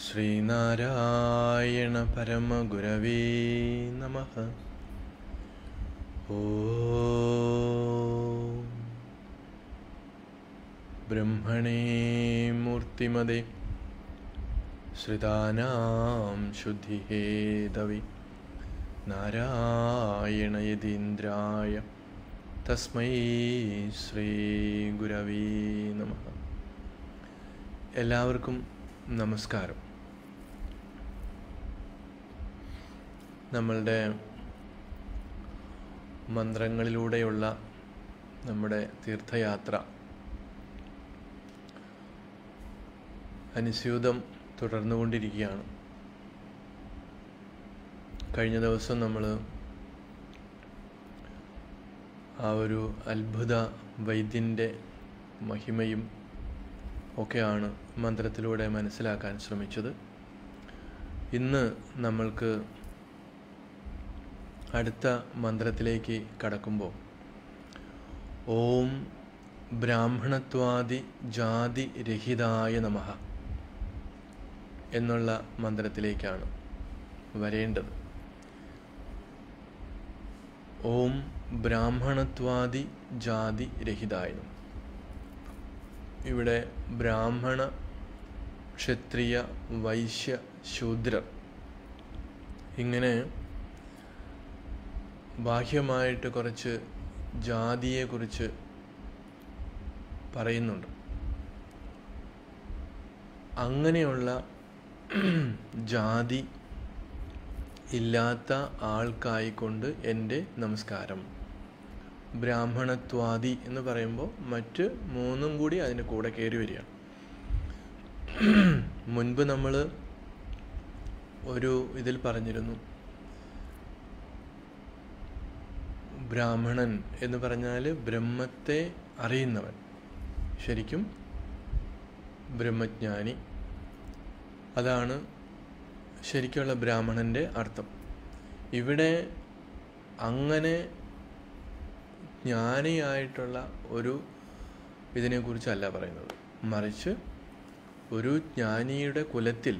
ശ്രീനാരായണ പരമഗുരവേ നമ ഓം ബ്രഹ്മണേ മൂർത്തിമതേ ശ്രിതാനാം ശുദ്ധിഹേതവി നാരായണയതീന്ദ്രായ തസ്മൈ ശ്രീ ഗുരവേ നമ എല്ലാവർക്കും നമസ്കാരം നമ്മളുടെ മന്ത്രങ്ങളിലൂടെയുള്ള നമ്മുടെ തീർത്ഥയാത്ര അനുസ്യൂതം തുടർന്നുകൊണ്ടിരിക്കുകയാണ് കഴിഞ്ഞ ദിവസം നമ്മൾ ആ ഒരു അത്ഭുത വൈദ്യൻ്റെ മഹിമയും ഒക്കെയാണ് മന്ത്രത്തിലൂടെ മനസ്സിലാക്കാൻ ശ്രമിച്ചത് ഇന്ന് നമ്മൾക്ക് അടുത്ത മന്ത്രത്തിലേക്ക് കടക്കുമ്പോൾ ഓം ബ്രാഹ്മണത്വാദി ജാതി രഹിതായ നമഃ എന്നുള്ള മന്ത്രത്തിലേക്കാണ് വരേണ്ടത് ഓം ബ്രാഹ്മണത്വാദി ജാതി രഹിതായ നമഃ ഇവിടെ ബ്രാഹ്മണ ക്ഷത്രിയ വൈശ്യ ശൂദ്രർ ഇങ്ങനെ ബാഹ്യമായിട്ട് കുറച്ച് ജാതിയെക്കുറിച്ച് പറയുന്നുണ്ട് അങ്ങനെയുള്ള ജാതി ഇല്ലാത്ത ആൾക്കായിക്കൊണ്ട് എൻ്റെ നമസ്കാരം ബ്രാഹ്മണത്വാദി എന്ന് പറയുമ്പോൾ മറ്റ് മൂന്നും കൂടി അതിൻ്റെ കൂടെ കയറി വരികയാണ് മുൻപ് നമ്മൾ ഒരു ഇതിൽ പറഞ്ഞിരുന്നു ബ്രാഹ്മണൻ എന്ന് പറഞ്ഞാൽ ബ്രഹ്മത്തെ അറിയുന്നവൻ ശരിക്കും ബ്രഹ്മജ്ഞാനി അതാണ് ശരിക്കുള്ള ബ്രാഹ്മണൻ്റെ അർത്ഥം ഇവിടെ അങ്ങനെ ജ്ഞാനിയായിട്ടുള്ള ഒരു ഇതിനെക്കുറിച്ചല്ല പറയുന്നത് മറിച്ച് ഒരു ജ്ഞാനിയുടെ കുലത്തിൽ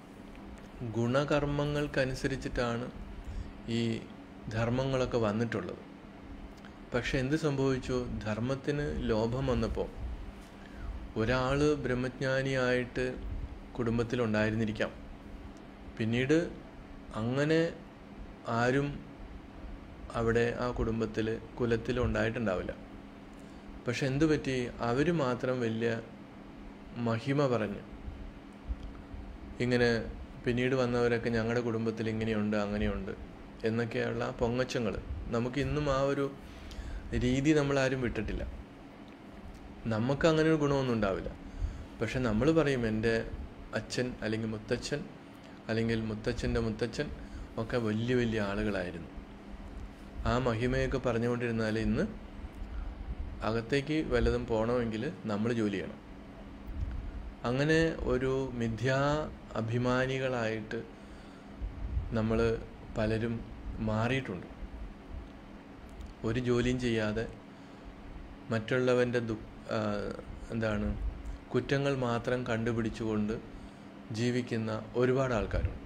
ഗുണകർമ്മങ്ങൾക്കനുസരിച്ചിട്ടാണ് ഈ ധർമ്മങ്ങളൊക്കെ വന്നിട്ടുള്ളത് പക്ഷെ എന്ത് സംഭവിച്ചു ധർമ്മത്തിന് ലോഭം വന്നപ്പോൾ ഒരാൾ ബ്രഹ്മജ്ഞാനിയായിട്ട് കുടുംബത്തിലുണ്ടായിരുന്നിരിക്കാം പിന്നീട് അങ്ങനെ ആരും അവിടെ ആ കുടുംബത്തിൽ കുലത്തിൽ ഉണ്ടായിട്ടുണ്ടാവില്ല പക്ഷെ എന്തു പറ്റി അവർ മാത്രം വലിയ മഹിമ പറഞ്ഞ് ഇങ്ങനെ പിന്നീട് വന്നവരൊക്കെ ഞങ്ങളുടെ കുടുംബത്തിൽ ഇങ്ങനെയുണ്ട് അങ്ങനെയുണ്ട് എന്നൊക്കെയുള്ള പൊങ്ങച്ചങ്ങൾ നമുക്ക് ഇന്നും ആ ഒരു രീതി നമ്മളാരും വിട്ടിട്ടില്ല നമുക്ക് അങ്ങനെ ഒരു ഗുണമൊന്നും ഉണ്ടാവില്ല പക്ഷെ നമ്മൾ പറയും എൻ്റെ അച്ഛൻ അല്ലെങ്കിൽ മുത്തച്ഛൻ അല്ലെങ്കിൽ മുത്തച്ഛൻ്റെ മുത്തച്ഛൻ ഒക്കെ വലിയ വലിയ ആളുകളായിരുന്നു ആ മഹിമയൊക്കെ പറഞ്ഞുകൊണ്ടിരുന്നാൽ ഇന്ന് അകത്തേക്ക് വല്ലതും പോകണമെങ്കിൽ നമ്മൾ ജോലി ചെയ്യണം അങ്ങനെ ഒരു മിഥ്യാ അഭിമാനികളായിട്ട് നമ്മൾ പലരും മാറിയിട്ടുണ്ട് ഒരു ജോലിയും ചെയ്യാതെ മറ്റുള്ളവൻ്റെ ദു എന്താണ് കുറ്റങ്ങൾ മാത്രം കണ്ടുപിടിച്ചുകൊണ്ട് ജീവിക്കുന്ന ഒരുപാട് ആൾക്കാരുണ്ട്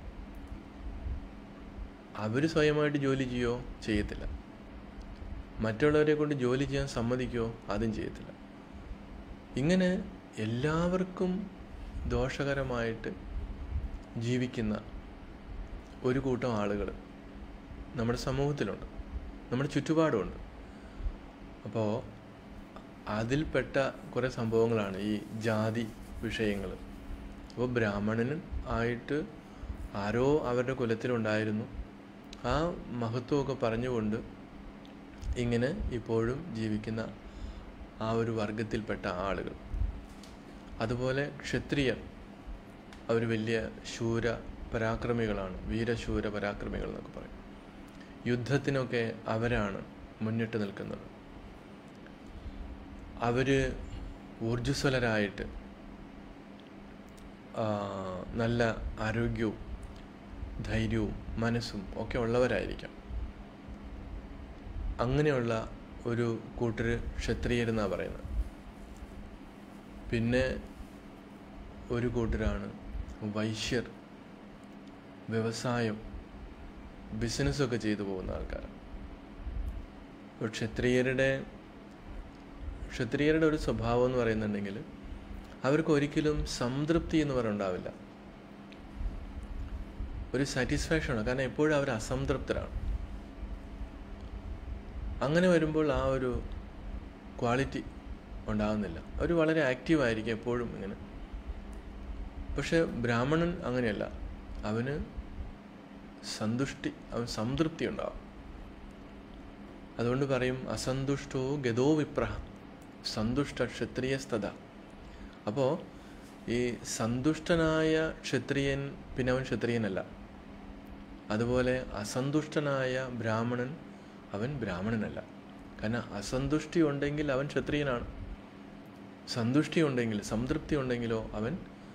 അവർ സ്വയമായിട്ട് ജോലി ചെയ്യോ ചെയ്യത്തില്ല മറ്റുള്ളവരെ കൊണ്ട് ജോലി ചെയ്യാൻ സമ്മതിക്കോ അതും ചെയ്യത്തില്ല ഇങ്ങനെ എല്ലാവർക്കും ദോഷകരമായിട്ട് ജീവിക്കുന്ന ഒരു കൂട്ടം ആളുകൾ നമ്മുടെ സമൂഹത്തിലുണ്ട് നമ്മുടെ ചുറ്റുപാടുമുണ്ട് അപ്പോൾ അതിൽപ്പെട്ട കുറേ സംഭവങ്ങളാണ് ഈ ജാതി വിഷയങ്ങൾ അപ്പോൾ ബ്രാഹ്മണനും ആയിട്ട് ആരോ അവരുടെ കുലത്തിലുണ്ടായിരുന്നു ആ മഹത്വമൊക്കെ പറഞ്ഞുകൊണ്ട് ഇങ്ങനെ ഇപ്പോഴും ജീവിക്കുന്ന ആ ഒരു വർഗത്തിൽപ്പെട്ട ആളുകൾ അതുപോലെ ക്ഷത്രിയർ അവർ വലിയ ശൂര പരാക്രമികളാണ് വീരശൂര പരാക്രമികൾ എന്നൊക്കെ പറയും യുദ്ധത്തിനൊക്കെ അവരാണ് മുന്നിട്ട് നിൽക്കുന്നത് അവർ ഊർജ്ജസ്വലരായിട്ട് നല്ല ആരോഗ്യവും ധൈര്യവും മനസ്സും ഒക്കെ ഉള്ളവരായിരിക്കാം അങ്ങനെയുള്ള ഒരു കൂട്ടർ ക്ഷത്രിയരെന്നാണ് പറയുന്നത് പിന്നെ ഒരു കൂട്ടരാണ് വൈശ്യർ വ്യവസായം ബിസിനസ്സൊക്കെ ചെയ്തു പോകുന്ന ആൾക്കാർ ഇപ്പോൾ ക്ഷത്രിയരുടെ ക്ഷത്രിയരുടെ ഒരു സ്വഭാവം എന്ന് പറയുന്നുണ്ടെങ്കിൽ അവർക്ക് ഒരിക്കലും സംതൃപ്തി എന്ന് പറയുന്നുണ്ടാവില്ല ഒരു സാറ്റിസ്ഫാക്ഷൻ ആണ് കാരണം എപ്പോഴും അവർ അസംതൃപ്തരാണ് അങ്ങനെ വരുമ്പോൾ ആ ഒരു ക്വാളിറ്റി ഉണ്ടാകുന്നില്ല അവർ വളരെ ആക്റ്റീവ് ആയിരിക്കും എപ്പോഴും ഇങ്ങനെ പക്ഷെ ബ്രാഹ്മണൻ അങ്ങനെയല്ല അവന് സന്തുഷ്ടി അവൻ സംതൃപ്തി ഉണ്ടാവും അതുകൊണ്ട് പറയും അസന്തുഷ്ടോ ഗതോ വിപ്രഹ സന്തുഷ്ട ക്ഷത്രിയസ്തത അപ്പോൾ ഈ സന്തുഷ്ടനായ ക്ഷത്രിയൻ പിന്നെ അവൻ ക്ഷത്രിയനല്ല അതുപോലെ അസന്തുഷ്ടനായ ബ്രാഹ്മണൻ അവൻ ബ്രാഹ്മണനല്ല കാരണം അസന്തുഷ്ടി ഉണ്ടെങ്കിൽ അവൻ ക്ഷത്രിയനാണ് സന്തുഷ്ടി ഉണ്ടെങ്കിൽ സംതൃപ്തി ഉണ്ടെങ്കിലോ അവൻ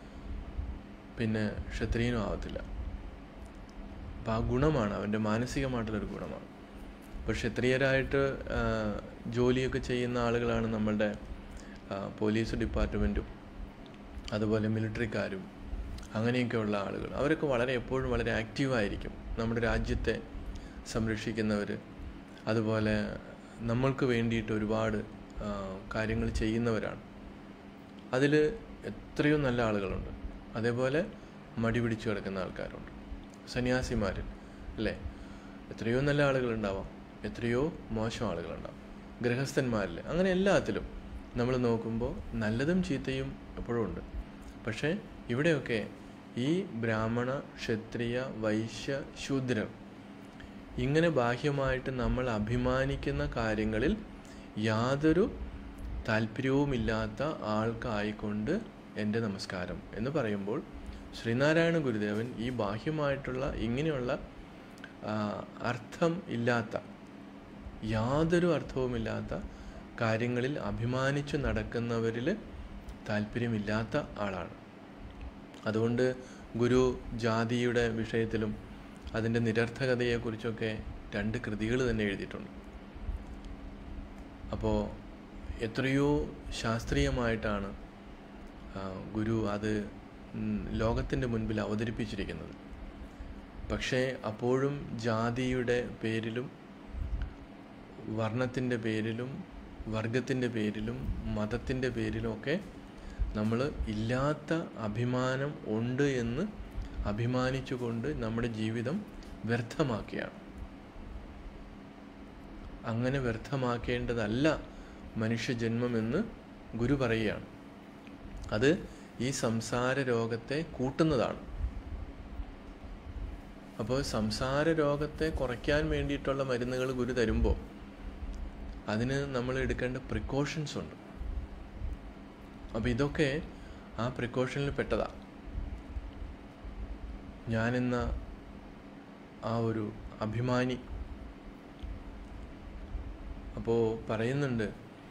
പിന്നെ ക്ഷത്രിയനും ആവത്തില്ല അപ്പം ആ ഗുണമാണ് അവൻ്റെ മാനസികമായിട്ടുള്ളൊരു ഗുണമാണ് ഇപ്പോൾ ക്ഷത്രിയരായിട്ട് ആ, ജോലിയൊക്കെ ചെയ്യുന്ന ആളുകളാണ് നമ്മളുടെ ആ, പോലീസ് ഡിപ്പാർട്ട്മെൻറ്റും അതുപോലെ മിലിറ്ററിക്കാരും അങ്ങനെയൊക്കെയുള്ള ആളുകൾ അവരൊക്കെ വളരെ എപ്പോഴും വളരെ ആക്റ്റീവായിരിക്കും നമ്മുടെ രാജ്യത്തെ സംരക്ഷിക്കുന്നവർ അതുപോലെ നമ്മൾക്ക് വേണ്ടിയിട്ട് ഒരുപാട് ആ, കാര്യങ്ങൾ ചെയ്യുന്നവരാണ് അതിൽ എത്രയോ നല്ല ആളുകളുണ്ട് അതേപോലെ മടി പിടിച്ചു കിടക്കുന്ന ആൾക്കാരുണ്ട് സന്യാസിമാർ അല്ലേ എത്രയോ നല്ല ആളുകളുണ്ടാവാം എത്രയോ മോശം ആളുകളുണ്ടാവും ഗൃഹസ്ഥന്മാരിൽ അങ്ങനെ എല്ലാത്തിലും നമ്മൾ നോക്കുമ്പോൾ നല്ലതും ചീത്തയും എപ്പോഴും ഉണ്ട് പക്ഷേ ഇവിടെയൊക്കെ ഈ ബ്രാഹ്മണ ക്ഷത്രിയ വൈശ്യ ശൂദ്രർ ഇങ്ങനെ ബാഹ്യമായിട്ട് നമ്മൾ അഭിമാനിക്കുന്ന കാര്യങ്ങളിൽ യാതൊരു താല്പര്യവുമില്ലാത്ത ആൾക്കായിക്കൊണ്ട് എൻ്റെ നമസ്കാരം എന്ന് പറയുമ്പോൾ ശ്രീനാരായണ ഗുരുദേവൻ ഈ ബാഹ്യമായിട്ടുള്ള ഇങ്ങനെയുള്ള ആ, അർത്ഥം ഇല്ലാത്ത യാതൊരു അർത്ഥവുമില്ലാത്ത കാര്യങ്ങളിൽ അഭിമാനിച്ചു നടക്കുന്നവരിൽ താല്പര്യമില്ലാത്ത ആളാണ് അതുകൊണ്ട് ഗുരു ജാതിയുടെ വിഷയത്തിലും അതിൻ്റെ നിരർത്ഥകതയെക്കുറിച്ചൊക്കെ രണ്ട് കൃതികൾ തന്നെ എഴുതിയിട്ടുണ്ട് അപ്പോൾ എത്രയോ ശാസ്ത്രീയമായിട്ടാണ് ആ, ഗുരു അത് ലോകത്തിൻ്റെ മുൻപിൽ അവതരിപ്പിച്ചിരിക്കുന്നത് പക്ഷേ അപ്പോഴും ജാതിയുടെ പേരിലും വർണ്ണത്തിൻ്റെ പേരിലും വർഗത്തിൻ്റെ പേരിലും മതത്തിൻ്റെ പേരിലുമൊക്കെ നമ്മൾ ഇല്ലാത്ത അഭിമാനം ഉണ്ട് എന്ന് അഭിമാനിച്ചുകൊണ്ട് നമ്മുടെ ജീവിതം വ്യർത്ഥമാക്കുകയാണ് അങ്ങനെ വ്യർത്ഥമാക്കേണ്ടതല്ല മനുഷ്യജന്മമെന്ന് ഗുരു പറയുകയാണ് അത് ഈ സംസാര രോഗത്തെ കൂട്ടുന്നതാണ് അപ്പോൾ സംസാര രോഗത്തെ കുറയ്ക്കാൻ വേണ്ടിയിട്ടുള്ള മരുന്നുകൾ ഗുരു തരുമ്പോൾ അതിന് നമ്മൾ എടുക്കേണ്ട പ്രിക്കോഷൻസ് ഉണ്ട് അപ്പോൾ ഇതൊക്കെ ആ പ്രിക്കോഷനിൽ പെട്ടതാണ് ഞാനെന്ന ആ ഒരു അഭിമാനി അപ്പോൾ പറയുന്നുണ്ട്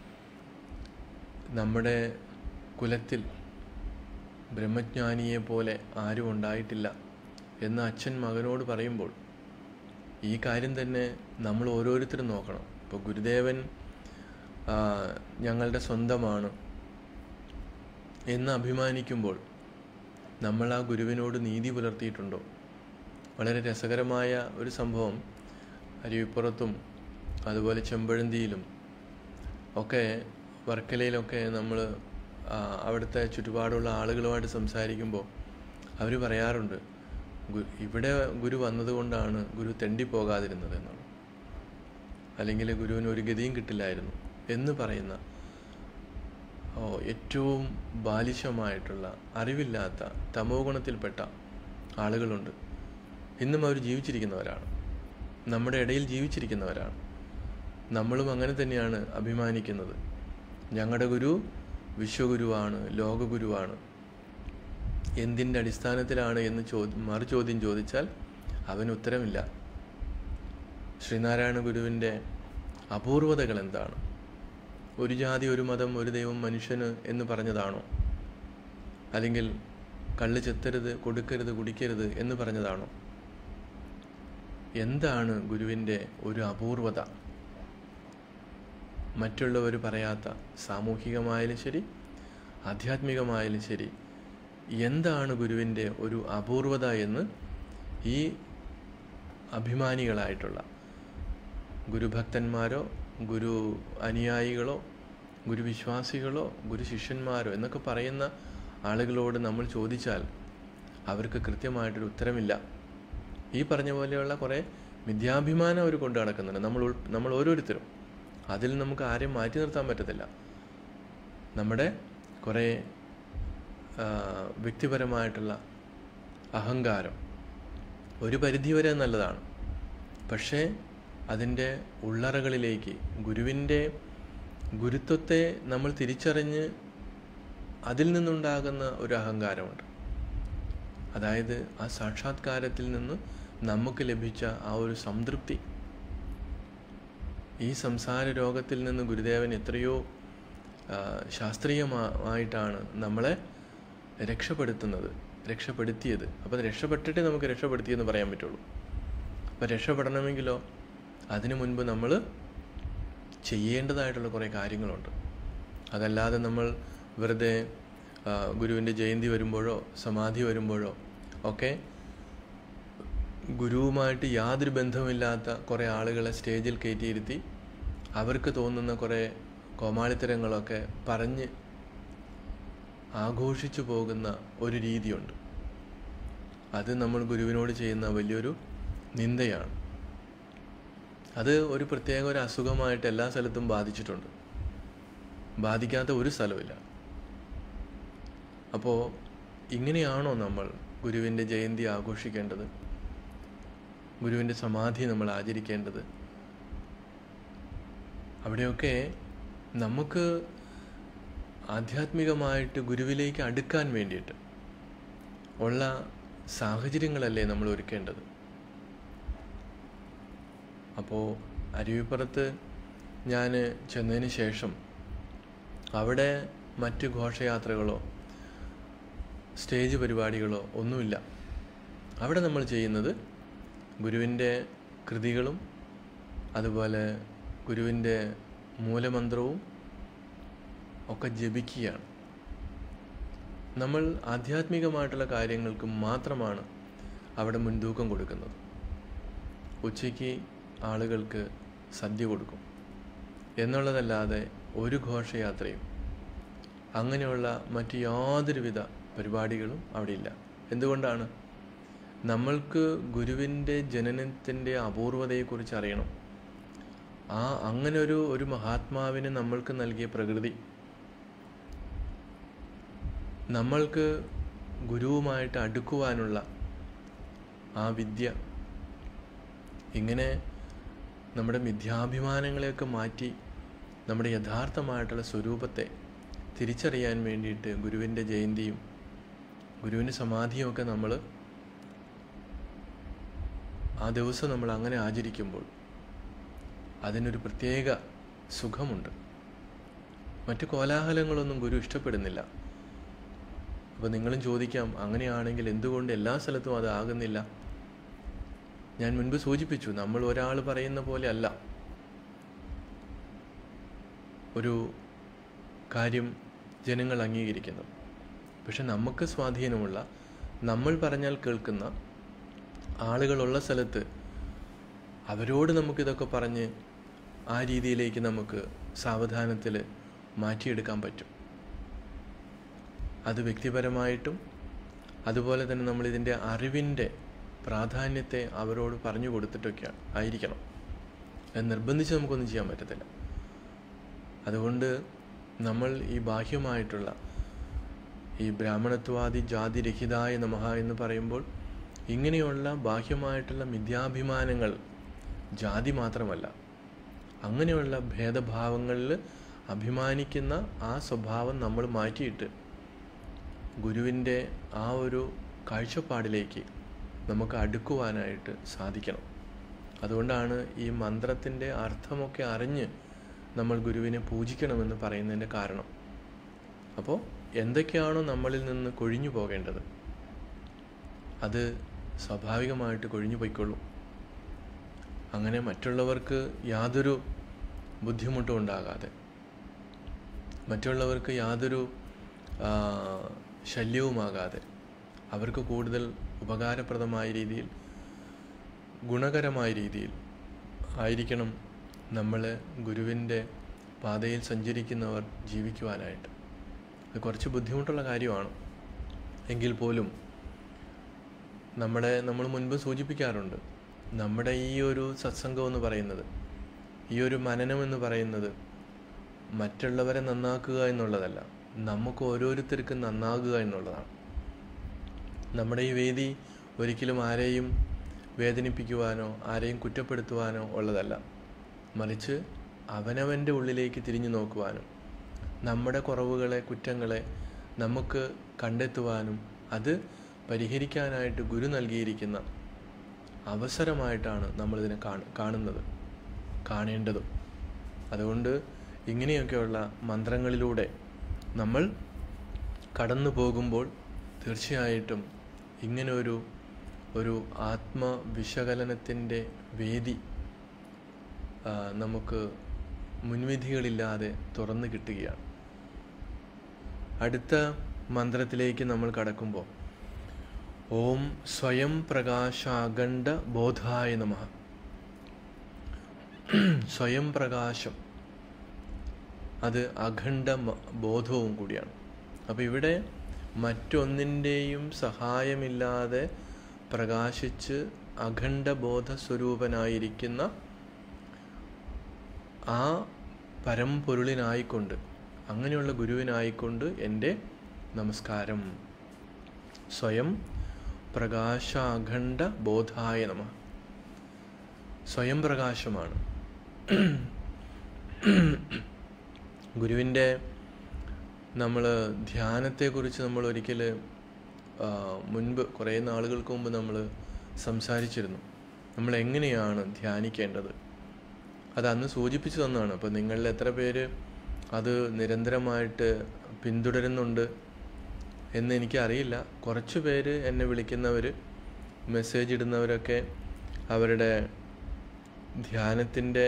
നമ്മുടെ കുലത്തിൽ ബ്രഹ്മജ്ഞാനിയെ പോലെ ആരും ഉണ്ടായിട്ടില്ല എന്ന് അച്ഛൻ മകനോട് പറയുമ്പോൾ ഈ കാര്യം തന്നെ നമ്മൾ ഓരോരുത്തരും നോക്കണം ഇപ്പോൾ ഗുരുദേവൻ ആ, ഞങ്ങളുടെ സ്വന്തമാണ് എന്ന് അഭിമാനിക്കുമ്പോൾ നമ്മൾ ആ ഗുരുവിനോട് നീതി പുലർത്തിയിട്ടുണ്ടോ വളരെ രസകരമായ ഒരു സംഭവം അരുവിപ്പുറത്തും അതുപോലെ ചെമ്പഴന്തിയിലും ഒക്കെ വർക്കലയിലൊക്കെ നമ്മൾ അവിടുത്തെ ചുറ്റുപാടുള്ള ആളുകളുമായിട്ട് സംസാരിക്കുമ്പോൾ അവർ പറയാറുണ്ട് ഗു- ഇവിടെ ഗുരു വന്നതുകൊണ്ടാണ് ഗുരു തെണ്ടിപ്പോകാതിരുന്നത് എന്നാണ് അല്ലെങ്കിൽ ഗുരുവിന് ഒരു ഗതിയും കിട്ടില്ലായിരുന്നു എന്ന് പറയുന്ന ഓ ഏറ്റവും ബാലിശമായിട്ടുള്ള അറിവില്ലാത്ത തമോ ഗുണത്തിൽപ്പെട്ട ആളുകളുണ്ട് ഇന്നും അവർ ജീവിച്ചിരിക്കുന്നവരാണ് നമ്മുടെ ഇടയിൽ ജീവിച്ചിരിക്കുന്നവരാണ് നമ്മളും അങ്ങനെ തന്നെയാണ് അഭിമാനിക്കുന്നത് ഞങ്ങളുടെ ഗുരു വിശ്വഗുരുവാണ് ലോകഗുരുവാണ് എന്തിൻ്റെ അടിസ്ഥാനത്തിലാണ് എന്ന് ചോദ്യം മറു ചോദ്യം ചോദിച്ചാൽ അവന് ഉത്തരമില്ല ശ്രീനാരായണ ഗുരുവിൻ്റെ അപൂർവതകൾ എന്താണ് ഒരു ജാതി ഒരു മതം ഒരു ദൈവം മനുഷ്യന് എന്ന് പറഞ്ഞതാണോ അല്ലെങ്കിൽ കള്ള് ചെത്തരുത് കൊടുക്കരുത് കുടിക്കരുത് എന്ന് പറഞ്ഞതാണോ എന്താണ് ഗുരുവിൻ്റെ ഒരു അപൂർവത മറ്റുള്ളവർ പറയാത്ത സാമൂഹികമായാലും ശരി ആധ്യാത്മികമായാലും ശരി എന്താണ് ഗുരുവിൻ്റെ ഒരു അപൂർവത എന്ന് ഈ അഭിമാനികളായിട്ടുള്ള ഗുരുഭക്തന്മാരോ ഗുരു അനുയായികളോ ഗുരുവിശ്വാസികളോ ഗുരു ശിഷ്യന്മാരോ എന്നൊക്കെ പറയുന്ന ആളുകളോട് നമ്മൾ ചോദിച്ചാൽ അവർക്ക് കൃത്യമായിട്ടൊരു ഉത്തരമില്ല ഈ പറഞ്ഞ പോലെയുള്ള കുറേ മിഥ്യാഭിമാനം അവർ കൊണ്ടു നടക്കുന്നുണ്ട് നമ്മൾ ഉൾ നമ്മൾ ഓരോരുത്തരും അതിൽ നമുക്ക് ആരെയും മാറ്റി നിർത്താൻ പറ്റത്തില്ല നമ്മുടെ കുറേ ആ, വ്യക്തിപരമായിട്ടുള്ള അഹങ്കാരം ഒരു പരിധിവരെ നല്ലതാണ് പക്ഷേ അതിൻ്റെ ഉള്ളറകളിലേക്ക് ഗുരുവിൻ്റെ ഗുരുത്വത്തെ നമ്മൾ തിരിച്ചറിഞ്ഞ് അതിൽ നിന്നുണ്ടാകുന്ന ഒരു അഹങ്കാരമുണ്ട് അതായത് ആ സാക്ഷാത്കാരത്തിൽ നിന്ന് നമുക്ക് ലഭിച്ച ആ ഒരു സംതൃപ്തി ഈ സംസാര രോഗത്തിൽ നിന്ന് ഗുരുദേവൻ എത്രയോ ആ, ശാസ്ത്രീയമായിട്ടാണ് നമ്മളെ രക്ഷപ്പെടുത്തുന്നത് രക്ഷപ്പെടുത്തിയത് അപ്പോൾ അത് രക്ഷപ്പെട്ടിട്ടേ നമുക്ക് രക്ഷപ്പെടുത്തിയെന്ന് പറയാൻ പറ്റുള്ളൂ അപ്പോൾ രക്ഷപ്പെടണമെങ്കിലോ അതിനു മുൻപ് നമ്മൾ ചെയ്യേണ്ടതായിട്ടുള്ള കുറേ കാര്യങ്ങളുണ്ട് അതല്ലാതെ നമ്മൾ വെറുതെ ആ, ഗുരുവിൻ്റെ ജയന്തി വരുമ്പോഴോ സമാധി വരുമ്പോഴോ ഒക്കെ ഗുരുവുമായിട്ട് യാതൊരു ബന്ധവുമില്ലാത്ത കുറേ ആളുകളെ സ്റ്റേജിൽ കയറ്റിയിരുത്തി അവർക്ക് തോന്നുന്ന കുറേ കോമാളിത്തരങ്ങളൊക്കെ പറഞ്ഞ് ആഘോഷിച്ചു പോകുന്ന ഒരു രീതിയുണ്ട് അത് നമ്മൾ ഗുരുവിനോട് ചെയ്യുന്ന വലിയൊരു നിന്ദയാണ് അത് ഒരു പ്രത്യേക ഒരു അസുഖമായിട്ട് എല്ലാ സ്ഥലത്തും ബാധിച്ചിട്ടുണ്ട് ബാധിക്കാത്ത ഒരു സ്ഥലമില്ല അപ്പോൾ ഇങ്ങനെയാണോ നമ്മൾ ഗുരുവിൻ്റെ ജയന്തി ആഘോഷിക്കേണ്ടത് ഗുരുവിൻ്റെ സമാധി നമ്മൾ ആചരിക്കേണ്ടത് അവിടെയൊക്കെ നമുക്ക് ആധ്യാത്മികമായിട്ട് ഗുരുവിലേക്ക് അടുക്കാൻ വേണ്ടിയിട്ട് ഉള്ള സാഹചര്യങ്ങളല്ലേ നമ്മൾ ഒരുക്കേണ്ടത് അപ്പോൾ അരുവിപ്പുറത്ത് ഞാൻ ചെന്നതിന് ശേഷം അവിടെ മറ്റ് ഘോഷയാത്രകളോ സ്റ്റേജ് പരിപാടികളോ ഒന്നുമില്ല അവിടെ നമ്മൾ ചെയ്യുന്നത് ഗുരുവിൻ്റെ കൃതികളും അതുപോലെ ഗുരുവിൻ്റെ മൂലമന്ത്രവും ഒക്കെ ജപിക്കുകയാണ് നമ്മൾ ആധ്യാത്മികമായിട്ടുള്ള കാര്യങ്ങൾക്ക് മാത്രമാണ് അവിടെ മുൻതൂക്കം കൊടുക്കുന്നത് ഉച്ചയ്ക്ക് ആളുകൾക്ക് സദ്യ കൊടുക്കും എന്നുള്ളതല്ലാതെ ഒരു ഘോഷയാത്രയും അങ്ങനെയുള്ള മറ്റ് യാതൊരുവിധ പരിപാടികളും അവിടെ ഇല്ല എന്തുകൊണ്ടാണ് നമ്മൾക്ക് ഗുരുവിൻ്റെ ജനനത്തിൻ്റെ അപൂർവതയെക്കുറിച്ച് അറിയണം ആ അങ്ങനെ ഒരു ഒരു മഹാത്മാവിന് നമ്മൾക്ക് നൽകിയ പ്രകൃതി നമ്മൾക്ക് ഗുരുവുമായിട്ട് അടുക്കുവാനുള്ള ആ വിദ്യ ഇങ്ങനെ നമ്മുടെ മിഥ്യാഭിമാനങ്ങളെയൊക്കെ മാറ്റി നമ്മുടെ യഥാർത്ഥമായിട്ടുള്ള സ്വരൂപത്തെ തിരിച്ചറിയാൻ വേണ്ടിയിട്ട് ഗുരുവിൻ്റെ ജയന്തിയും ഗുരുവിൻ്റെ സമാധിയും ഒക്കെ നമ്മൾ ആ ദിവസം നമ്മൾ അങ്ങനെ ആചരിക്കുമ്പോൾ അതിനൊരു പ്രത്യേക സുഖമുണ്ട് മറ്റു കോലാഹലങ്ങളൊന്നും ഗുരു ഇഷ്ടപ്പെടുന്നില്ല അപ്പോൾ നിങ്ങളും ചോദിക്കാം അങ്ങനെയാണെങ്കിൽ എന്തുകൊണ്ട് എല്ലാ സ്ഥലത്തും അത് ആകുന്നില്ല ഞാൻ മുൻപ് സൂചിപ്പിച്ചു നമ്മൾ ഒരാൾ പറയുന്ന പോലെ അല്ല ഒരു കാര്യം ജനങ്ങൾ അംഗീകരിക്കുന്നത് പക്ഷെ നമുക്ക് സ്വാധീനമുള്ള നമ്മൾ പറഞ്ഞാൽ കേൾക്കുന്ന ആളുകളുള്ള സ്ഥലത്ത് അവരോട് നമുക്കിതൊക്കെ പറഞ്ഞ് ആ രീതിയിലേക്ക് നമുക്ക് സാവധാനത്തിൽ മാറ്റിയെടുക്കാൻ പറ്റും അത് വ്യക്തിപരമായിട്ടും അതുപോലെ തന്നെ നമ്മൾ ഇതിൻ്റെ അറിവിൻ്റെ പ്രാധാന്യത്തെ അവരോട് പറഞ്ഞു കൊടുത്തിട്ടൊക്കെ ആയിരിക്കണം അത് നിർബന്ധിച്ച് നമുക്കൊന്നും ചെയ്യാൻ പറ്റത്തില്ല അതുകൊണ്ട് നമ്മൾ ഈ ബാഹ്യമായിട്ടുള്ള ഈ ബ്രാഹ്മണത്വാദി ജാതി രഹിതായ നമഹ എന്ന് പറയുമ്പോൾ ഇങ്ങനെയുള്ള ബാഹ്യമായിട്ടുള്ള മിഥ്യാഭിമാനങ്ങൾ ജാതി മാത്രമല്ല അങ്ങനെയുള്ള ഭേദഭാവങ്ങളിൽ അഭിമാനിക്കുന്ന ആ സ്വഭാവം നമ്മൾ മാറ്റിയിട്ട് ഗുരുവിൻ്റെ ആ ഒരു കാഴ്ചപ്പാടിലേക്ക് നമുക്ക് അടുക്കുവാനായിട്ട് സാധിക്കണം അതുകൊണ്ടാണ് ഈ മന്ത്രത്തിൻ്റെ അർത്ഥമൊക്കെ അറിഞ്ഞ് നമ്മൾ ഗുരുവിനെ പൂജിക്കണമെന്ന് പറയുന്നതിൻ്റെ കാരണം അപ്പോൾ എന്തൊക്കെയാണോ നമ്മളിൽ നിന്ന് കൊഴിഞ്ഞു പോകേണ്ടത് അത് സ്വാഭാവികമായിട്ട് കൊഴിഞ്ഞു പോയിക്കൊള്ളും അങ്ങനെ മറ്റുള്ളവർക്ക് യാതൊരു ബുദ്ധിമുട്ടും ഉണ്ടാകാതെ മറ്റുള്ളവർക്ക് യാതൊരു ആ, ശല്യവുമാകാതെ അവർക്ക് കൂടുതൽ ഉപകാരപ്രദമായ രീതിയിൽ ഗുണകരമായ രീതിയിൽ ആയിരിക്കണം നമ്മൾ ഗുരുവിൻ്റെ പാതയിൽ സഞ്ചരിക്കുന്നവർ ജീവിക്കുവാനായിട്ട് ഇത് കുറച്ച് ബുദ്ധിമുട്ടുള്ള കാര്യമാണ് എങ്കിൽ പോലും നമ്മുടെ നമ്മൾ മുൻപ് സൂചിപ്പിക്കാറുണ്ട് നമ്മുടെ ഈ ഒരു സത്സംഗം എന്ന് പറയുന്നത് ഈ ഒരു മനനം എന്ന് പറയുന്നത് മറ്റുള്ളവരെ നന്നാക്കുക എന്നുള്ളതല്ല നമുക്ക് ഓരോരുത്തർക്കും നന്നാകുക എന്നുള്ളതാണ് നമ്മുടെ ഈ വേദി ഒരിക്കലും ആരെയും വേദനിപ്പിക്കുവാനോ ആരെയും കുറ്റപ്പെടുത്തുവാനോ ഉള്ളതല്ല മറിച്ച് അവനവൻ്റെ ഉള്ളിലേക്ക് തിരിഞ്ഞു നോക്കുവാനും നമ്മുടെ കുറവുകളെ കുറ്റങ്ങളെ നമുക്ക് കണ്ടെത്തുവാനും അത് പരിഹരിക്കാനായിട്ട് ഗുരു നൽകിയിരിക്കുന്ന അവസരമായിട്ടാണ് നമ്മളിതിനെ കാണുന്നത് കാണേണ്ടതും അതുകൊണ്ട് ഇങ്ങനെയൊക്കെയുള്ള മന്ത്രങ്ങളിലൂടെ നമ്മൾ കടന്നു പോകുമ്പോൾ തീർച്ചയായിട്ടും ഇങ്ങനെ ഒരു ഒരു ആത്മവിശകലനത്തിൻ്റെ വേദി നമുക്ക് മുൻവിധികളില്ലാതെ തുറന്നു കിട്ടുകയാണ് അടുത്ത മന്ത്രത്തിലേക്ക് നമ്മൾ കടക്കുമ്പോൾ ഓം സ്വയം പ്രകാശാഖണ്ഡ ബോധായ നമ സ്വയം പ്രകാശം അത് അഖണ്ഡ ബോധവും കൂടിയാണ് അപ്പോൾ ഇവിടെ മറ്റൊന്നിൻ്റെയും സഹായമില്ലാതെ പ്രകാശിച്ച് അഖണ്ഡബോധ സ്വരൂപനായിരിക്കുന്ന ആ പരമ്പൊരുളിനായിക്കൊണ്ട് അങ്ങനെയുള്ള ഗുരുവിനായിക്കൊണ്ട് എൻ്റെ നമസ്കാരം സ്വയം പ്രകാശാഖണ്ഡ ബോധായ നമ സ്വയം പ്രകാശമാണ് ഗുരുവിൻ്റെ നമ്മൾ ധ്യാനത്തെക്കുറിച്ച് നമ്മൾ ഒരിക്കൽ മുൻപ് കുറേ നാളുകൾക്ക് മുമ്പ് നമ്മൾ സംസാരിച്ചിരുന്നു നമ്മൾ എങ്ങനെയാണ് ധ്യാനിക്കേണ്ടത് അത് അന്ന് സൂചിപ്പിച്ചു തന്നതാണ് അപ്പോൾ നിങ്ങളിൽ എത്ര പേര് അത് നിരന്തരമായിട്ട് പിന്തുടരുന്നുണ്ട് എന്ന് എനിക്കറിയില്ല കുറച്ച് പേര് എന്നെ വിളിക്കുന്നവർ മെസ്സേജ് ഇടുന്നവരൊക്കെ അവരുടെ ധ്യാനത്തിൻ്റെ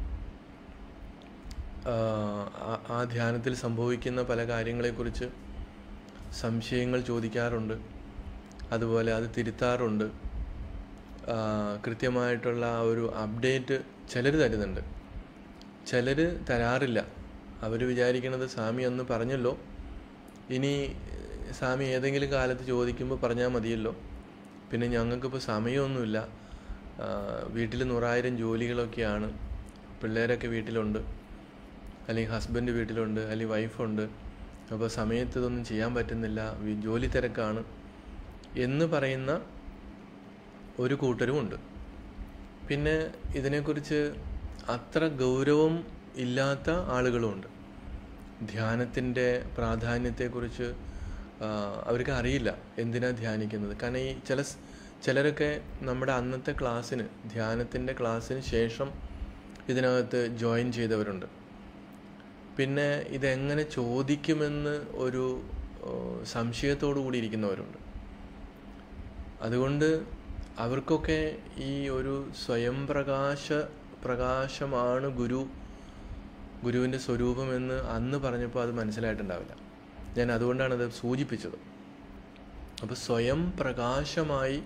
ആ ധ്യാനത്തിൽ സംഭവിക്കുന്ന പല കാര്യങ്ങളെക്കുറിച്ച് സംശയങ്ങൾ ചോദിക്കാറുണ്ട് അതുപോലെ അത് തിരുത്താറുണ്ട് കൃത്യമായിട്ടുള്ള ആ ഒരു അപ്ഡേറ്റ് ചിലർ തരുന്നുണ്ട് ചിലർ തരാറില്ല അവർ വിചാരിക്കണത് സ്വാമി അന്ന് പറഞ്ഞല്ലോ ഇനി സ്വാമി ഏതെങ്കിലും കാലത്ത് ചോദിക്കുമ്പോൾ പറഞ്ഞാൽ മതിയല്ലോ പിന്നെ ഞങ്ങൾക്കിപ്പോൾ സമയമൊന്നുമില്ല വീട്ടിൽ നൂറായിരം ജോലികളൊക്കെയാണ് പിള്ളേരൊക്കെ വീട്ടിലുണ്ട് അല്ലെങ്കിൽ ഹസ്ബൻഡ് വീട്ടിലുണ്ട് അല്ലെങ്കിൽ വൈഫുണ്ട് അപ്പോൾ സമയത്ത് ഇതൊന്നും ചെയ്യാൻ പറ്റുന്നില്ല ജോലി തിരക്കാണ് എന്ന് പറയുന്ന ഒരു കൂട്ടരുമുണ്ട് പിന്നെ ഇതിനെക്കുറിച്ച് അത്ര ഗൗരവം ഇല്ലാത്ത ആളുകളുമുണ്ട് ധ്യാനത്തിൻ്റെ പ്രാധാന്യത്തെക്കുറിച്ച് അവർക്ക് അറിയില്ല എന്തിനാ ധ്യാനിക്കുന്നത് കാരണം ഈ ചില ചിലരൊക്കെ നമ്മുടെ അന്നത്തെ ക്ലാസ്സിന് ധ്യാനത്തിൻ്റെ ക്ലാസ്സിന് ശേഷം ഇതിനകത്ത് ജോയിൻ ചെയ്തവരുണ്ട് പിന്നെ ഇതെങ്ങനെ ചോദിക്കുമെന്ന് ഒരു സംശയത്തോടു കൂടി ഇരിക്കുന്നവരുണ്ട് അതുകൊണ്ട് അവർക്കൊക്കെ ഈ ഒരു സ്വയം പ്രകാശ പ്രകാശമാണ് ഗുരു ഗുരുവിൻ്റെ സ്വരൂപമെന്ന് അന്ന് പറഞ്ഞപ്പോൾ അത് മനസ്സിലായിട്ടുണ്ടാവില്ല ഞാൻ അതുകൊണ്ടാണ് അത് സൂചിപ്പിച്ചത് അപ്പോൾ സ്വയം പ്രകാശമായി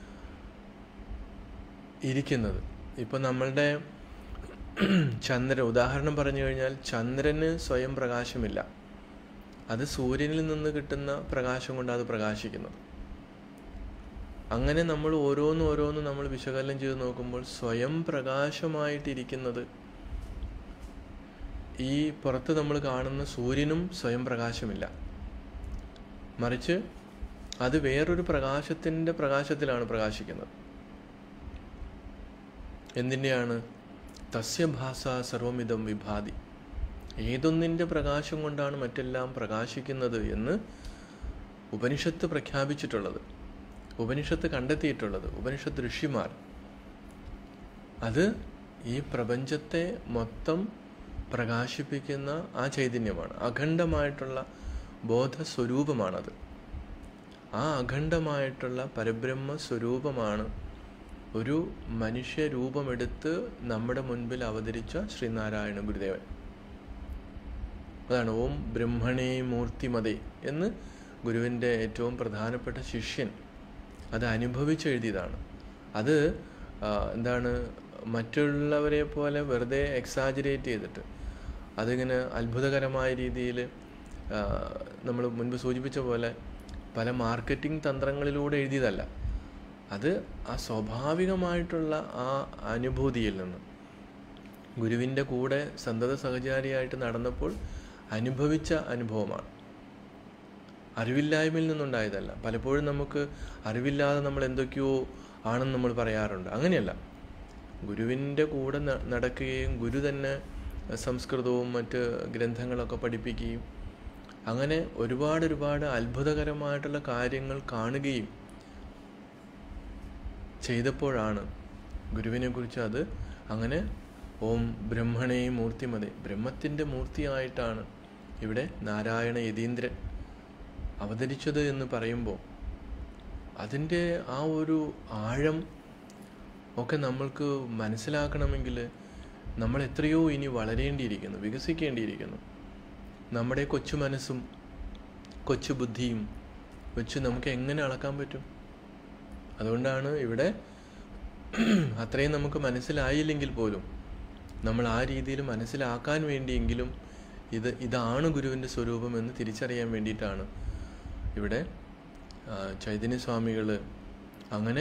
ഇരിക്കുന്നത് ഇപ്പം നമ്മളുടെ ചന്ദ്രൻ ഉദാഹരണം പറഞ്ഞു കഴിഞ്ഞാൽ ചന്ദ്രന് സ്വയം പ്രകാശമില്ല അത് സൂര്യനിൽ നിന്ന് കിട്ടുന്ന പ്രകാശം കൊണ്ട് അത് പ്രകാശിക്കുന്നത് അങ്ങനെ നമ്മൾ ഓരോന്ന് ഓരോന്ന് നമ്മൾ വിശകലനം ചെയ്ത് നോക്കുമ്പോൾ സ്വയം പ്രകാശമായിട്ടിരിക്കുന്നത് ഈ പുറത്ത് നമ്മൾ കാണുന്ന സൂര്യനും സ്വയം പ്രകാശമില്ല മറിച്ച് അത് വേറൊരു പ്രകാശത്തിൻ്റെ പ്രകാശത്തിലാണ് പ്രകാശിക്കുന്നത് എന്തിൻ്റെയാണ് തസ്യഭാസ സർവമിതം വിഭാതി ഏതൊന്നിൻ്റെ പ്രകാശം കൊണ്ടാണ് മറ്റെല്ലാം പ്രകാശിക്കുന്നത് എന്ന് ഉപനിഷത്ത് പ്രഖ്യാപിച്ചിട്ടുള്ളത് ഉപനിഷത്ത് കണ്ടെത്തിയിട്ടുള്ളത് ഉപനിഷത്ത് ഋഷിമാർ അത് ഈ പ്രപഞ്ചത്തെ മൊത്തം പ്രകാശിപ്പിക്കുന്ന ആ ചൈതന്യമാണ് അഖണ്ഡമായിട്ടുള്ള ബോധസ്വരൂപമാണത് ആ അഖണ്ഡമായിട്ടുള്ള പരബ്രഹ്മ സ്വരൂപമാണ് ഒരു മനുഷ്യരൂപമെടുത്ത് നമ്മുടെ മുൻപിൽ അവതരിച്ച ശ്രീനാരായണ ഗുരുദേവൻ അതാണ് ഓം ബ്രഹ്മണേ മൂർത്തിമതേ എന്ന് ഗുരുവിൻ്റെ ഏറ്റവും പ്രധാനപ്പെട്ട ശിഷ്യൻ അത് അനുഭവിച്ചെഴുതിയതാണ് അത് ആ, എന്താണ് മറ്റുള്ളവരെ പോലെ വെറുതെ എക്സാജറേറ്റ് ചെയ്തിട്ട് അതിങ്ങനെ അത്ഭുതകരമായ രീതിയിൽ നമ്മൾ മുൻപ് സൂചിപ്പിച്ച പോലെ പല മാർക്കറ്റിംഗ് തന്ത്രങ്ങളിലൂടെ എഴുതിയതല്ല അത് ആ സ്വാഭാവികമായിട്ടുള്ള ആ അനുഭൂതിയിൽ നിന്ന് ഗുരുവിൻ്റെ കൂടെ സന്തത സഹചാരിയായിട്ട് നടന്നപ്പോൾ അനുഭവിച്ച അനുഭവമാണ് അറിവില്ലായ്മയിൽ നിന്നുണ്ടായതല്ല പലപ്പോഴും നമുക്ക് അറിവില്ലാതെ നമ്മൾ എന്തൊക്കെയോ ആണെന്ന് നമ്മൾ പറയാറുണ്ട് അങ്ങനെയല്ല ഗുരുവിൻ്റെ കൂടെ ന- നടക്കുകയും ഗുരു തന്നെ സംസ്കൃതവും മറ്റ് ഗ്രന്ഥങ്ങളൊക്കെ പഠിപ്പിക്കുകയും അങ്ങനെ ഒരുപാട് ഒരുപാട് അത്ഭുതകരമായിട്ടുള്ള കാര്യങ്ങൾ കാണുകയും ചെയ്തപ്പോഴാണ് ഗുരുവിനെക്കുറിച്ച് അത് അങ്ങനെ ഓം ബ്രഹ്മണേ മൂർത്തിമതേ ബ്രഹ്മത്തിൻ്റെ മൂർത്തിയായിട്ടാണ് ഇവിടെ നാരായണ യതീന്ദ്രൻ അവതരിച്ചത് എന്ന് പറയുമ്പോൾ അതിൻ്റെ ആ ഒരു ആഴം ഒക്കെ നമ്മൾക്ക് മനസ്സിലാക്കണമെങ്കിൽ നമ്മൾ എത്രയോ ഇനി വളരേണ്ടിയിരിക്കുന്നു വികസിക്കേണ്ടിയിരിക്കുന്നു നമ്മുടെ കൊച്ചു മനസ്സും കൊച്ചു ബുദ്ധിയും വെച്ച് നമുക്ക് എങ്ങനെ അളക്കാൻ പറ്റും അതുകൊണ്ടാണ് ഇവിടെ അത്രയും നമുക്ക് മനസ്സിലായില്ലെങ്കിൽ പോലും നമ്മൾ ആ രീതിയിൽ മനസ്സിലാക്കാൻ വേണ്ടിയെങ്കിലും ഇത് ഇതാണ് ഗുരുവിൻ്റെ സ്വരൂപം എന്ന് തിരിച്ചറിയാൻ വേണ്ടിയിട്ടാണ് ഇവിടെ ആ, ചൈതന്യസ്വാമികൾ അങ്ങനെ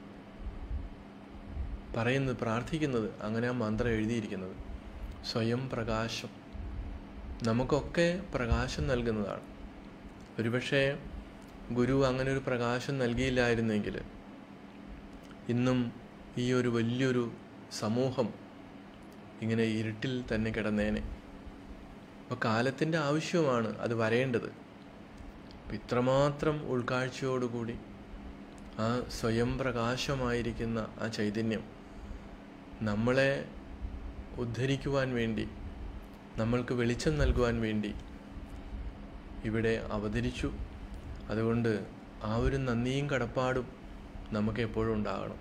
പറയുന്നത് പ്രാർത്ഥിക്കുന്നത് അങ്ങനെ ആ മന്ത്രം എഴുതിയിരിക്കുന്നത് സ്വയം പ്രകാശം നമുക്കൊക്കെ പ്രകാശം നൽകുന്നതാണ് ഒരുപക്ഷെ ഗുരു അങ്ങനെ ഒരു പ്രകാശം നൽകിയില്ലായിരുന്നെങ്കിൽ ഇന്നും ഈ ഒരു വലിയൊരു സമൂഹം ഇങ്ങനെ ഇരുട്ടിൽ തന്നെ കിടന്നേനെ അപ്പോൾ കാലത്തിൻ്റെ ആവശ്യമാണ് അത് വരേണ്ടത് അപ്പം ഇത്രമാത്രം ഉൾക്കാഴ്ചയോടുകൂടി ആ സ്വയം പ്രകാശമായിരിക്കുന്ന ആ ചൈതന്യം നമ്മളെ ഉദ്ധരിക്കുവാൻ വേണ്ടി നമ്മൾക്ക് വെളിച്ചം നൽകുവാൻ വേണ്ടി ഇവിടെ അവതരിച്ചു അതുകൊണ്ട് ആ ഒരു നന്ദിയും കടപ്പാടും നമുക്ക് എപ്പോഴും ഉണ്ടാകണം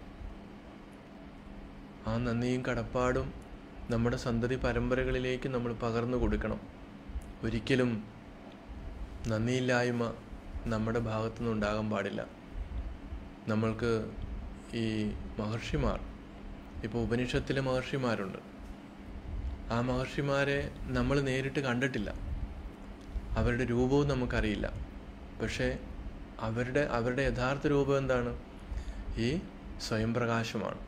ആ നന്ദിയും കടപ്പാടും നമ്മുടെ സന്തതി പരമ്പരകളിലേക്ക് നമ്മൾ പകർന്നു കൊടുക്കണം ഒരിക്കലും നന്ദിയില്ലായ്മ നമ്മുടെ ഭാഗത്തുനിന്ന് ഉണ്ടാകാൻ പാടില്ല നമ്മൾക്ക് ഈ മഹർഷിമാർ ഇപ്പോൾ ഉപനിഷത്തിലെ മഹർഷിമാരുണ്ട് ആ മഹർഷിമാരെ നമ്മൾ നേരിട്ട് കണ്ടിട്ടില്ല അവരുടെ രൂപവും നമുക്കറിയില്ല പക്ഷേ അവരുടെ അവരുടെ യഥാർത്ഥ രൂപം എന്താണ് ഈ സ്വയം പ്രകാശമാണ്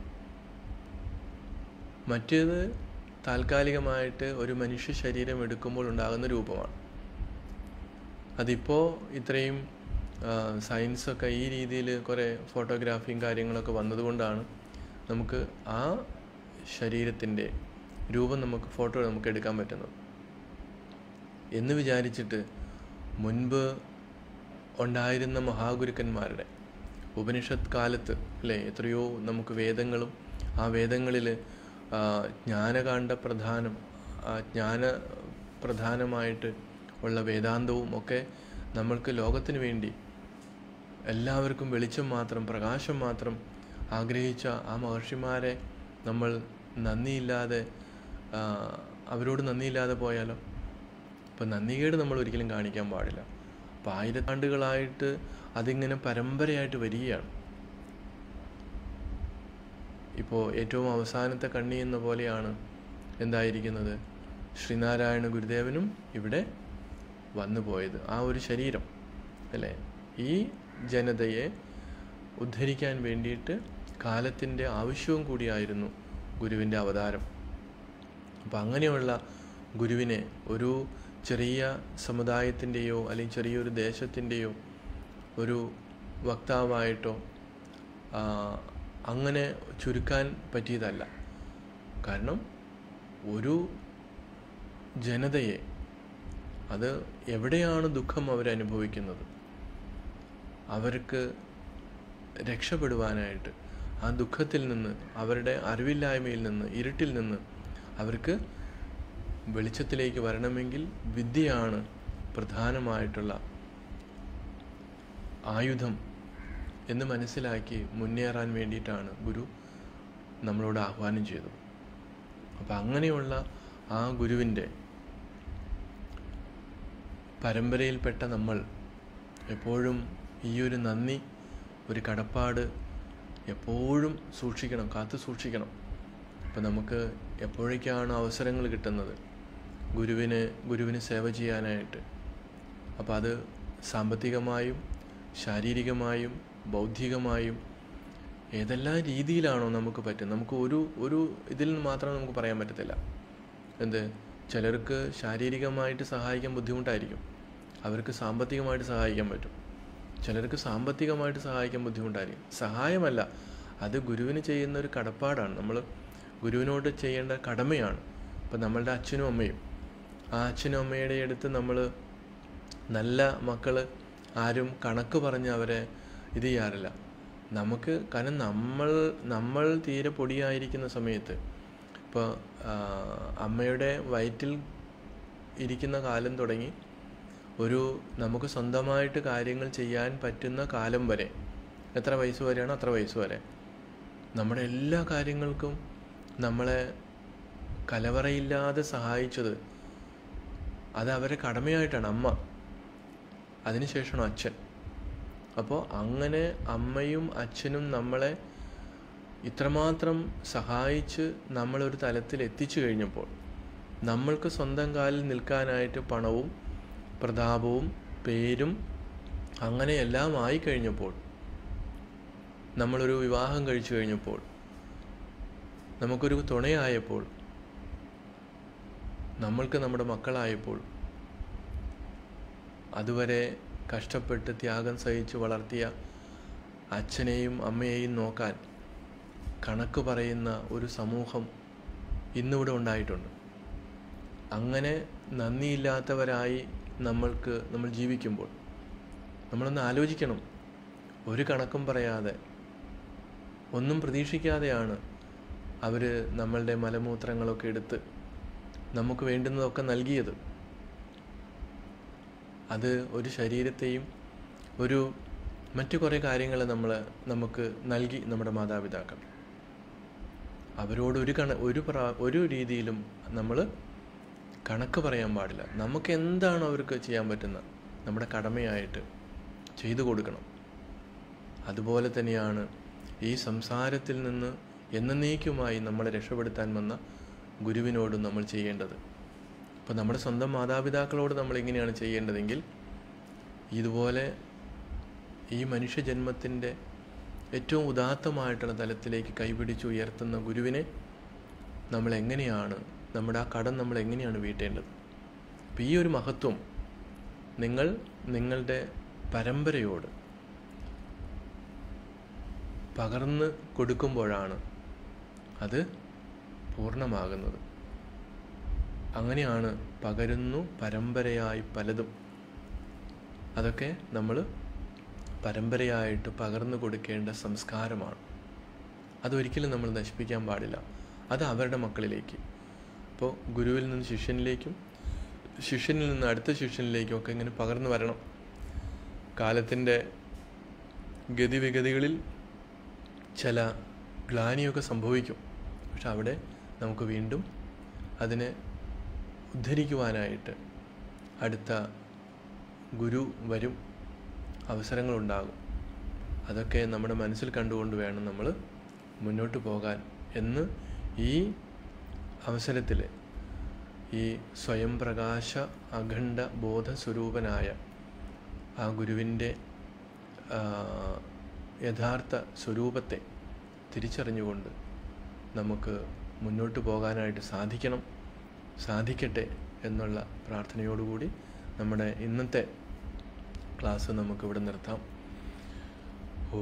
മറ്റേത് താൽക്കാലികമായിട്ട് ഒരു മനുഷ്യ ശരീരം എടുക്കുമ്പോൾ ഉണ്ടാകുന്ന രൂപമാണ് അതിപ്പോൾ ഇത്രയും ആ, സയൻസൊക്കെ ഈ രീതിയിൽ കുറേ ഫോട്ടോഗ്രാഫിയും കാര്യങ്ങളൊക്കെ വന്നതുകൊണ്ടാണ് നമുക്ക് ആ ശരീരത്തിൻ്റെ രൂപം നമുക്ക് ഫോട്ടോ നമുക്ക് എടുക്കാൻ പറ്റുന്നത് എന്ന് വിചാരിച്ചിട്ട് മുൻപ് ഉണ്ടായിരുന്ന മഹാഗുരുക്കന്മാരുടെ ഉപനിഷത്ത് കാലത്ത് അല്ലേ എത്രയോ നമുക്ക് വേദങ്ങളും ആ വേദങ്ങളിൽ ജ്ഞാനകാന്ഡ പ്രധാനം ആ ജ്ഞാന പ്രധാനമായിട്ട് ഉള്ള വേദാന്തവും ഒക്കെ നമ്മൾക്ക് ലോകത്തിന് വേണ്ടി എല്ലാവർക്കും വെളിച്ചം മാത്രം പ്രകാശം മാത്രം ആഗ്രഹിച്ച ആ മഹർഷിമാരെ നമ്മൾ നന്ദിയില്ലാതെ ആ, അവരോട് നന്ദിയില്ലാതെ പോയാലോ അപ്പം നന്ദികേട് നമ്മൾ ഒരിക്കലും കാണിക്കാൻ പാടില്ല അപ്പം ആയിരത്താണ്ടുകളായിട്ട് അതിങ്ങനെ പരമ്പരയായിട്ട് വരികയാണ് ഇപ്പോൾ ഏറ്റവും അവസാനത്തെ കണ്ണി എന്ന പോലെയാണ് എന്തായിരിക്കുന്നത് ശ്രീനാരായണ ഗുരുദേവനും ഇവിടെ വന്നു പോയത് ആ ഒരു ശരീരം അല്ലേ ഈ ജനതയെ ഉദ്ധരിക്കാൻ വേണ്ടിയിട്ട് കാലത്തിൻ്റെ ആവശ്യവും കൂടിയായിരുന്നു ഗുരുവിൻ്റെ അവതാരം അപ്പം അങ്ങനെയുള്ള ഗുരുവിനെ ഒരു ചെറിയ സമുദായത്തിൻ്റെയോ അല്ലെങ്കിൽ ചെറിയൊരു ദേശത്തിൻ്റെയോ ഒരു വക്താവായിട്ടോ ആ, അങ്ങനെ ചുരുക്കാൻ പറ്റിയതല്ല കാരണം ഒരു ജനതയെ അത് എവിടെയാണ് ദുഃഖം അവരനുഭവിക്കുന്നത് അവർക്ക് രക്ഷപ്പെടുവാനായിട്ട് ആ ദുഃഖത്തിൽ നിന്ന് അവരുടെ അറിവില്ലായ്മയിൽ നിന്ന് ഇരുട്ടിൽ നിന്ന് അവർക്ക് വെളിച്ചത്തിലേക്ക് വരണമെങ്കിൽ വിദ്യയാണ് പ്രധാനമായിട്ടുള്ള ആയുധം എന്ന് മനസ്സിലാക്കി മുന്നേറാൻ വേണ്ടിയിട്ടാണ് ഗുരു നമ്മളോട് ആഹ്വാനം ചെയ്തത് അപ്പം അങ്ങനെയുള്ള ആ ഗുരുവിൻ്റെ പരമ്പരയിൽപ്പെട്ട നമ്മൾ എപ്പോഴും ഈ ഒരു നന്ദി ഒരു കടപ്പാട് എപ്പോഴും സൂക്ഷിക്കണം കാത്തു സൂക്ഷിക്കണം അപ്പം നമുക്ക് എപ്പോഴേക്കാണ് അവസരങ്ങൾ കിട്ടുന്നത് ഗുരുവിന് ഗുരുവിന് സേവ ചെയ്യാനായിട്ട് അപ്പോൾ അത് സാമ്പത്തികമായും ശാരീരികമായും ബൗദ്ധികമായും ഏതെല്ലാം രീതിയിലാണോ നമുക്ക് പറ്റും നമുക്ക് ഒരു ഒരു ഇതിൽ നിന്ന് മാത്രം നമുക്ക് പറയാൻ പറ്റത്തില്ല എന്ത് ചിലർക്ക് ശാരീരികമായിട്ട് സഹായിക്കാൻ ബുദ്ധിമുട്ടായിരിക്കും അവർക്ക് സാമ്പത്തികമായിട്ട് സഹായിക്കാൻ പറ്റും ചിലർക്ക് സാമ്പത്തികമായിട്ട് സഹായിക്കാൻ ബുദ്ധിമുട്ടായിരിക്കും സഹായമല്ല അത് ഗുരുവിന് ചെയ്യുന്ന ഒരു കടപ്പാടാണ് നമ്മൾ ഗുരുവിനോട് ചെയ്യേണ്ട കടമയാണ് ഇപ്പം നമ്മളുടെ അച്ഛനും അമ്മയും ആ അച്ഛനും അമ്മയുടെ അടുത്ത് നമ്മൾ നല്ല മക്കൾ ആരും കണക്ക് പറഞ്ഞ് അവരെ ഇത് ചെയ്യാറില്ല നമുക്ക് കാരണം നമ്മൾ നമ്മൾ തീരെ പൊടിയായിരിക്കുന്ന സമയത്ത് ഇപ്പോൾ അമ്മയുടെ വയറ്റിൽ ഇരിക്കുന്ന കാലം തുടങ്ങി ഒരു നമുക്ക് സ്വന്തമായിട്ട് കാര്യങ്ങൾ ചെയ്യാൻ പറ്റുന്ന കാലം വരെ എത്ര വയസ്സ് വരെയാണോ അത്ര വയസ്സ് വരെ നമ്മുടെ എല്ലാ കാര്യങ്ങൾക്കും നമ്മളെ കലവറയില്ലാതെ സഹായിച്ചത് അത് അവരെ കടമയായിട്ടാണ് അമ്മ അതിനുശേഷമാണ് അച്ഛൻ അപ്പോൾ അങ്ങനെ അമ്മയും അച്ഛനും നമ്മളെ ഇത്രമാത്രം സഹായിച്ച് നമ്മളൊരു തലത്തിൽ എത്തിച്ചു കഴിഞ്ഞപ്പോൾ നമ്മൾക്ക് സ്വന്തം കാലിൽ നിൽക്കാനായിട്ട് പണവും പ്രതാപവും പേരും അങ്ങനെ എല്ലാം ആയി കഴിഞ്ഞപ്പോൾ നമ്മളൊരു വിവാഹം കഴിച്ചു കഴിഞ്ഞപ്പോൾ നമുക്കൊരു തുണയായപ്പോൾ നമ്മൾക്ക് നമ്മുടെ മക്കളായപ്പോൾ അതുവരെ കഷ്ടപ്പെട്ട് ത്യാഗം സഹിച്ച് വളർത്തിയ അച്ഛനെയും അമ്മയെയും നോക്കാൻ കണക്ക് പറയുന്ന ഒരു സമൂഹം ഇന്നിവിടെ ഉണ്ടായിട്ടുണ്ട് അങ്ങനെ നന്ദിയില്ലാത്തവരായി നമ്മൾക്ക് നമ്മൾ ജീവിക്കുമ്പോൾ നമ്മളൊന്ന് ആലോചിക്കണം ഒരു കണക്കും പറയാതെ ഒന്നും പ്രതീക്ഷിക്കാതെയാണ് അവർ നമ്മളുടെ മലമൂത്രങ്ങളൊക്കെ എടുത്ത് നമുക്ക് വേണ്ടുന്നതൊക്കെ നൽകിയത് അത് ഒരു ശരീരത്തെയും ഒരു മറ്റു കുറേ കാര്യങ്ങൾ നമ്മൾ നമുക്ക് നൽകി നമ്മുടെ മാതാപിതാക്കൾ അവരോട് ഒരു കണ ഒരു പ്രാ ഒരു രീതിയിലും നമ്മൾ കണക്ക് പറയാൻ പാടില്ല നമുക്ക് എന്താണ് അവർക്ക് ചെയ്യാൻ പറ്റുന്ന നമ്മുടെ കടമയായിട്ട് ചെയ്തു കൊടുക്കണം അതുപോലെ തന്നെയാണ് ഈ സംസാരത്തിൽ നിന്ന് എന്നേക്കുമായി നമ്മളെ രക്ഷപ്പെടുത്താൻ വന്ന ഗുരുവിനോടും നമ്മൾ ചെയ്യേണ്ടത് അപ്പോൾ നമ്മുടെ സ്വന്തം മാതാപിതാക്കളോട് നമ്മൾ എങ്ങനെയാണ് ചെയ്യേണ്ടതെങ്കിൽ ഇതുപോലെ ഈ മനുഷ്യജന്മത്തിൻ്റെ ഏറ്റവും ഉദാത്തമായിട്ടുള്ള തലത്തിലേക്ക് കൈപിടിച്ച് ഉയർത്തുന്ന ഗുരുവിനെ നമ്മൾ എങ്ങനെയാണ് നമ്മുടെ ആ കടം നമ്മൾ എങ്ങനെയാണ് വീട്ടേണ്ടത് അപ്പോൾ ഈ ഒരു മഹത്വം നിങ്ങൾ നിങ്ങളുടെ പരമ്പരയോട് പകർന്ന് കൊടുക്കുമ്പോഴാണ് അത് പൂർണ്ണമാകുന്നത് അങ്ങനെയാണ് പകരുന്നു പരമ്പരയായി പലതും അതൊക്കെ നമ്മൾ പരമ്പരയായിട്ട് പകർന്നു കൊടുക്കേണ്ട സംസ്കാരമാണ് അതൊരിക്കലും നമ്മൾ നശിപ്പിക്കാൻ പാടില്ല അത് അവരുടെ മക്കളിലേക്ക് അപ്പോൾ ഗുരുവിൽ നിന്ന് ശിഷ്യനിലേക്കും ശിഷ്യനിൽ നിന്ന് അടുത്ത ശിഷ്യനിലേക്കും ഒക്കെ ഇങ്ങനെ പകർന്നു വരണം കാലത്തിൻ്റെ ഗതിവിഗതികളിൽ ചില ഗ്ലാനിയൊക്കെ സംഭവിക്കും പക്ഷെ അവിടെ നമുക്ക് വീണ്ടും അതിനെ ഉദ്ധരിക്കുവാനായിട്ട് അടുത്ത ഗുരു വരും അവസരങ്ങളുണ്ടാകും അതൊക്കെ നമ്മുടെ മനസ്സിൽ കണ്ടുകൊണ്ട് വേണം നമ്മൾ മുന്നോട്ട് പോകാൻ എന്ന് ഈ അവസരത്തിൽ ഈ സ്വയം പ്രകാശ അഖണ്ഡ ബോധസ്വരൂപനായ ആ ഗുരുവിൻ്റെ യഥാർത്ഥ സ്വരൂപത്തെ തിരിച്ചറിഞ്ഞുകൊണ്ട് നമുക്ക് മുന്നോട്ട് പോകാനായിട്ട് സാധിക്കണം സാധിക്കട്ടെ എന്നുള്ള പ്രാർത്ഥനയോടുകൂടി നമ്മുടെ ഇന്നത്തെ ക്ലാസ് നമുക്കിവിടെ നിർത്താം ഓ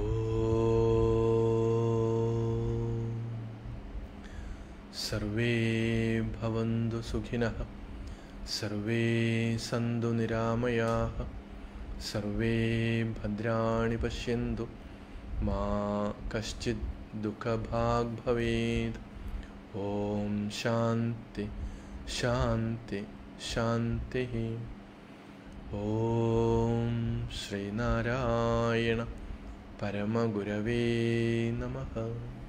സർവേ ഭവന്തു സുഖിനഃ സർവേ സന്തു നിരാമയാः സർവേ ഭദ്രാണി പശ്യന്തു മാ കശ്ചിത് ദുഃഖഭാഗ് ഭവേത് ഓം ശാന്തി ശാന്തി ശാന്തി ഓം ശ്രീനാരായണ പരമഗുരവേ നമഃ